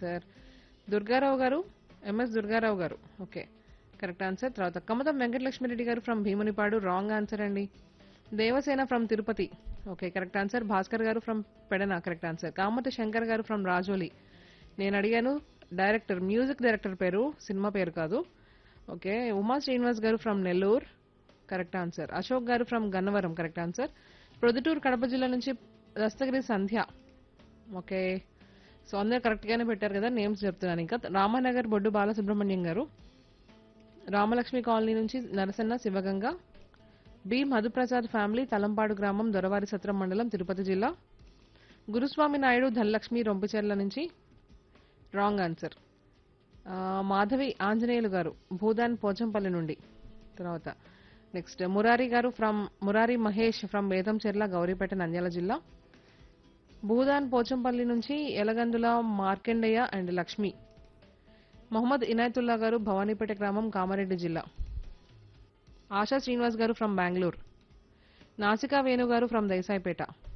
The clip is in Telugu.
ఆన్సర్ దుర్గారావు గారు ఎంఎస్ దుర్గారావు గారు ఓకే కరెక్ట్ ఆన్సర్ తర్వాత కమతం వెంకటలక్ష్మిరెడ్డి గారు ఫ్రమ్ భీమునిపాడు రాంగ్ ఆన్సర్ అండి Devasena from Tirupati okay correct answer Bhaskar garu from Pedana correct answer Kamatha Shankar garu from Rajoli నేను అడిగాను డైరెక్టర్ మ్యూజిక్ డైరెక్టర్ పేరు సినిమా పేరు కాదు okay Uma Srinivas garu from Nellore correct answer Ashok garu from Gannavaram correct answer Proddatur Kadapa జిల్లా నుంచి దస్తగిరి సంధ్య ఓకే సో అందరూ కరెక్ట్ గానే పెట్టారు కదా నేమ్స్ చెప్తున్నాను ఇంకా రామానగర్ బొడ్డు బాలసుబ్రహ్మణ్యం గారు రామలక్ష్మి కాలనీ నుంచి నరసన్న శివగంగ బి మధుప్రసాద్ ఫ్యామిలీ తలంపాడు గ్రామం దొరవారి సత్రం మండలం తిరుపతి జిల్లా గురుస్వామి నాయుడు ధనలక్ష్మి రొంపిచెర్ల నుంచి రాంగ్ ఆన్సర్ ఆ, మాధవి ఆంజనేయులు గారు భూదాన్ పోచంపల్లి నుండి తర్వాత next Murari garu from Murari Mahesh from Vedancherla Gowripeta Nandyal జిల్లా భూదాన్ పోచంపల్లి నుంచి ఎలగందుల మార్కండయ్య అండ్ లక్ష్మి మొహమ్మద్ ఇనాయతుల్లా గారు భవానీపేట గ్రామం కామారెడ్డి జిల్లా ఆశా శ్రీనివాస్ గారు ఫ్రమ్ బెంగళూరు నాసికా వేణు గారు ఫ్రమ్ దైసాయిపేట